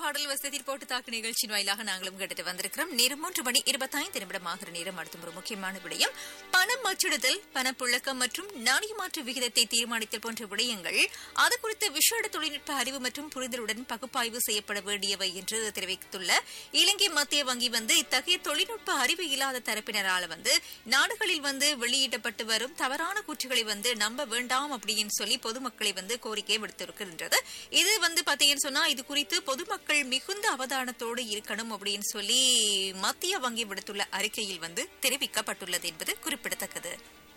பாடல் வசதியில் போட்டு தாக்கு நிகழ்ச்சியின் வாயிலாக நாங்களும் கேட்டுட்டு வந்திருக்கிறோம் நேரம் மூன்று மணி இருபத்தைந்து நிமிடமாகிற நேரம் அடுத்த ஒரு முக்கியமான விடயம் பணம் அச்சிடுதல் பணப்புழக்கம் மற்றும் நாணய மாற்று விகிதத்தை தீர்மானித்தல் போன்ற விடயங்கள் அது குறித்த விஷேட தொழில்நுட்ப அறிவு மற்றும் புரிதலுடன் பகுப்பாய்வு செய்யப்பட வேண்டியவை என்று தெரிவித்துள்ள இலங்கை மத்திய வங்கி வந்து இத்தகைய தொழில்நுட்ப அறிவு இல்லாத தரப்பினரால வந்து நாடுகளில் வந்து வெளியிடப்பட்டு வரும் தவறான கூற்றுகளை வந்து நம்ப வேண்டாம் அப்படின்னு சொல்லி பொதுமக்களை வந்து கோரிக்கை விடுத்திருக்கின்றது இது வந்து பாத்தீங்கன்னு சொன்னா இது குறித்து பொதுமக்கள் மிகுந்த அவதானத்தோடு இருக்கணும் அப்படின்னு சொல்லி மத்திய வங்கி விடுத்துள்ள அறிக்கையில் வந்து தெரிவிக்கப்பட்டுள்ளது என்பது குறிப்பிடத்தக்கது